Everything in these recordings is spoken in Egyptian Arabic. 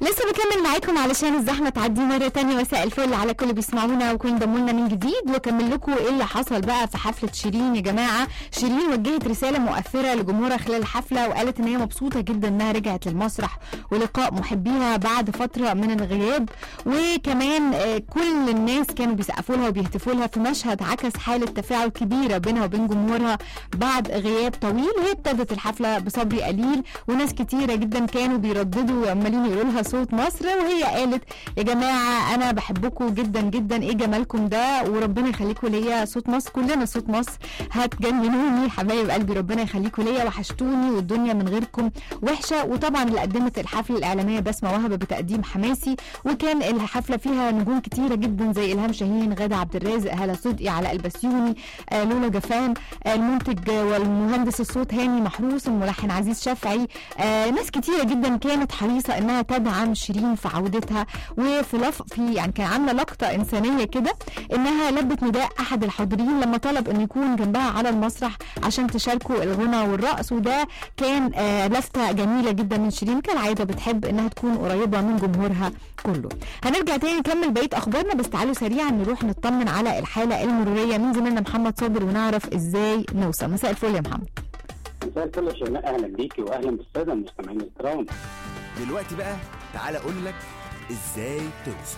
لسه بكمل معاكم علشان الزحمه تعدي مره تانية مساء الفل على كل اللي بيسمعونا وكل انضموا لنا من جديد واكمل لكم ايه اللي حصل بقى في حفله شيرين يا جماعه شيرين وجهت رساله مؤثره لجمهورها خلال الحفله وقالت ان هي مبسوطه جدا انها رجعت للمسرح ولقاء محبيها بعد فتره من الغياب وكمان آه، كل الناس كانوا بيسقفوا لها وبيهتفوا لها في مشهد عكس حاله تفاعل كبيره بينها وبين جمهورها بعد غياب طويل وهي ابتدت الحفله بصبر قليل وناس كتيره جدا كانوا بيرددوا وعمالين يقولوا لها صوت مصر وهي قالت يا جماعه انا بحبكم جدا جدا ايه جمالكم ده وربنا يخليكم ليا صوت مصر كلنا صوت مصر هتجننوني حبايب قلبي ربنا يخليكم ليا وحشتوني والدنيا من غيركم وحشه وطبعا اللي قدمت الحفله الاعلاميه بسمه وهبه بتقديم حماسي وكان الحفله فيها نجوم كتيره جدا زي الهام شاهين غاده عبد الرازق هلا صدقي علاء البسيوني آه لولا جفان آه المنتج والمهندس الصوت هاني محروس الملحن عزيز شافعي آه ناس كتيره جدا كانت حريصه انها تدعم شيرين في عودتها وفي لف في يعني كان عامله لقطه انسانيه كده انها لبت نداء احد الحاضرين لما طلب انه يكون جنبها على المسرح عشان تشاركوا الغنى والرقص وده كان آه لفته جميله جدا من شيرين كالعاده بتحب انها تكون قريبه من جمهورها كله هنرجع تاني نكمل بقيه اخبارنا بس تعالوا سريعا نروح نطمن على الحاله المروريه من زميلنا محمد صابر ونعرف ازاي نوصل مساء الفل يا محمد مساء الفل يا شيماء اهلا بيكي واهلا بالساده المستمعين الكرام دلوقتي بقى تعالى اقول لك ازاي توصل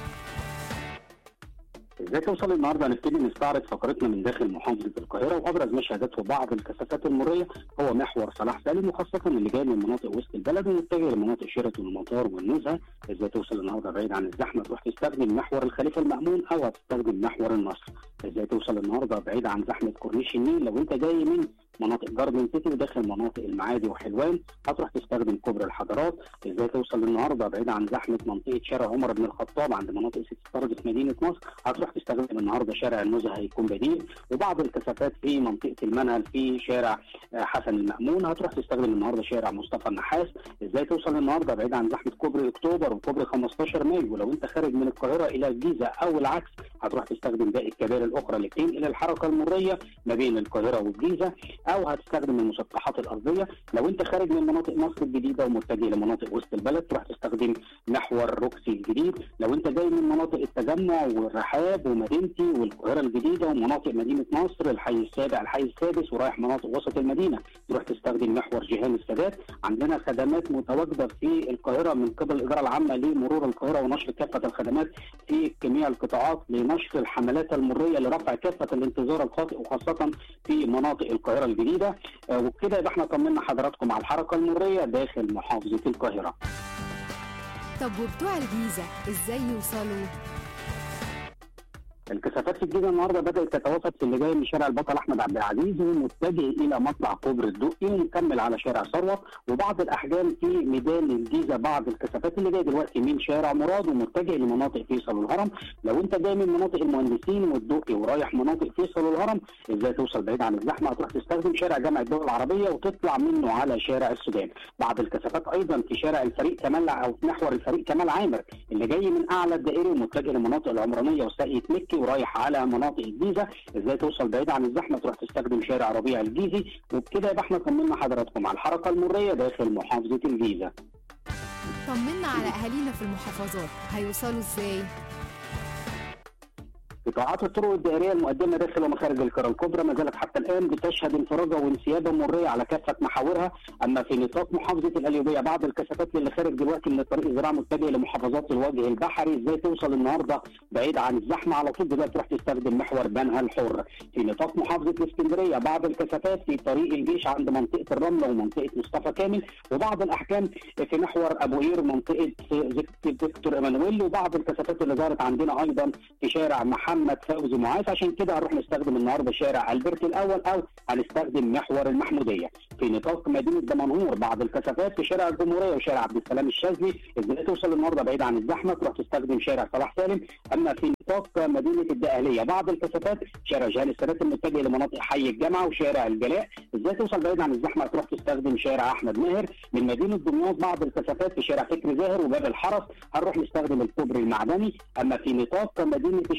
ازاي توصل النهارده هنبتدي نستعرض فقرتنا من داخل محافظه القاهره وابرز ما شهدته بعض الكثافات المريه هو محور صلاح سالم وخاصه اللي جاي من مناطق وسط البلد ومتجه لمناطق شيراتون والمطار والنزهه ازاي توصل النهارده بعيد عن الزحمه تروح تستخدم محور الخليفه المامون او هتستخدم محور النصر ازاي توصل النهارده بعيد عن زحمه كورنيش النيل لو انت جاي من مناطق جاردن سيتي وداخل مناطق المعادي وحلوان هتروح تستخدم كوبري الحضارات ازاي توصل النهارده بعيد عن زحمه منطقه شارع عمر بن الخطاب عند مناطق سيتي ستارز في مدينه نصر هتروح تستخدم النهارده شارع النزهه هيكون بديل وبعض الكثافات في منطقه المنهل في شارع آه، حسن المامون هتروح تستخدم النهارده شارع مصطفى النحاس ازاي توصل النهارده بعيد عن زحمه كوبري اكتوبر وكوبري 15 مايو ولو انت خارج من القاهره الى الجيزه او العكس هتروح تستخدم باقي الكباري الاخرى اللي بتنقل الحركه المريه ما بين القاهره والجيزه او هتستخدم المسطحات الارضيه لو انت خارج من مناطق مصر الجديده ومتجه لمناطق وسط البلد تروح تستخدم محور روكسي الجديد لو انت جاي من مناطق التجمع والرحاب ومدينتي والقاهره الجديده ومناطق مدينه نصر الحي السابع الحي السادس ورايح مناطق وسط المدينه تروح تستخدم محور جيهان السادات عندنا خدمات متواجده في القاهره من قبل الاداره العامه لمرور القاهره ونشر كافه الخدمات في جميع القطاعات لنشر الحملات المريه لرفع كافه الانتظار الخاطئ وخاصه في مناطق القاهره الجديده آه، وبكده يبقى احنا طمنا حضراتكم على الحركه المريه داخل محافظه القاهره طب وبتوع الجيزة ازاي يوصلوا؟ الكثافات في الجيزه النهارده بدات تتوافد في اللي جاي من شارع البطل احمد عبد العزيز ومتجه الى مطلع كوبري الدقي ومكمل على شارع ثروت وبعض الاحجام في ميدان الجيزه بعض الكثافات اللي جايه دلوقتي من شارع مراد ومتجه لمناطق فيصل والهرم لو انت جاي من مناطق المهندسين والدقي ورايح مناطق فيصل والهرم ازاي توصل بعيد عن الزحمه هتروح تستخدم شارع جامع الدول العربيه وتطلع منه على شارع السودان بعض الكثافات ايضا في شارع الفريق كمال او في محور الفريق كمال عامر اللي جاي من اعلى الدائري ومتجه لمناطق العمرانيه وساقية مكي ورايح على مناطق الجيزه ازاي توصل بعيد عن الزحمه تروح تستخدم شارع ربيع الجيزي وبكده يبقى احنا طمنا حضراتكم على الحركه المريه داخل محافظه الجيزه طمنا على اهالينا في المحافظات هيوصلوا ازاي؟ قطاعات الطرق الدائريه المقدمه داخل ومخارج القاره الكبرى ما زالت حتى الان بتشهد انفراجه وانسيابه مريه على كافه محاورها اما في نطاق محافظه القليوبيه بعض الكثافات اللي خارج دلوقتي من الطريق الزراعي متجه لمحافظات الوجه البحري ازاي توصل النهارده بعيد عن الزحمه على طول دلوقتي تروح تستخدم محور بنها الحر في نطاق محافظه الاسكندريه بعض الكثافات في طريق الجيش عند منطقه الرمله ومنطقه مصطفى كامل وبعض الاحكام في محور ابو قير منطقه فيكتور ايمانويل وبعض الكثافات اللي ظهرت عندنا ايضا في شارع محمد فوزي معاذ عشان كده هنروح نستخدم النهارده شارع البرت الاول او هنستخدم محور المحموديه في نطاق مدينه دمنهور بعض الكثافات في شارع الجمهوريه وشارع عبد السلام الشاذلي ازاي توصل النهارده بعيد عن الزحمه تروح تستخدم شارع صلاح سالم اما في نطاق مدينه الدقهليه بعض الكثافات شارع جهان السادات المتجه لمناطق حي الجامعه وشارع الجلاء ازاي توصل بعيد عن الزحمه تروح تستخدم شارع احمد ماهر من مدينه دمياط بعض الكثافات في شارع فكري زاهر وباب الحرس هنروح نستخدم الكوبري المعدني اما في نطاق مدينه الشرقيه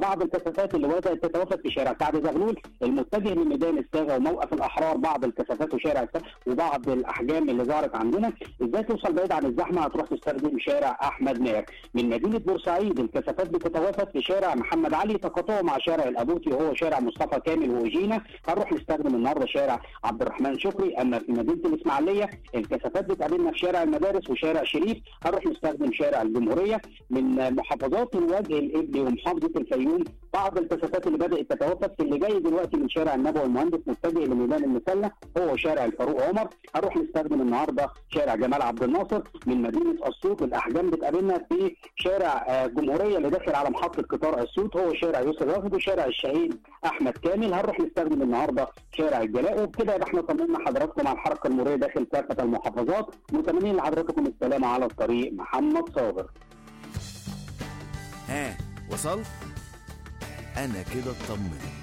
بعض الكثافات اللي بدات تتوافد في شارع سعد زغلول المتجه من ميدان الساغه وموقف الاحرار بعض الكثافات وشارع الساغة وبعض الاحجام اللي ظهرت عندنا ازاي توصل بعيد عن الزحمه هتروح تستخدم شارع احمد ماهر من مدينه بورسعيد الكثافات بتتوافد في شارع محمد علي تقاطعه مع شارع الابوتي وهو شارع مصطفى كامل وجينا هنروح نستخدم النهارده شارع عبد الرحمن شكري اما في مدينه الاسماعيليه الكثافات بتقابلنا في شارع المدارس وشارع شريف هنروح نستخدم شارع الجمهوريه من محافظات الوجه الابلي ومحافظه الفيوم بعض الكثافات اللي بدات تتوافد في اللي جاي دلوقتي من شارع النبوي المهندس متجه لميدان المسله هو شارع الفاروق عمر هنروح نستخدم النهارده شارع جمال عبد الناصر من مدينه اسيوط الاحجام بتقابلنا في شارع آه، الجمهوريه اللي داخل على محطه قطار اسيوط هو شارع يوسف واخد وشارع الشهيد احمد كامل هنروح نستخدم النهارده شارع الجلاء وبكده يبقى احنا طمنا حضراتكم على الحركه المروريه داخل كافه المحافظات متمنين لحضراتكم السلامه على الطريق محمد صابر ها وصلت انا كده اطمنت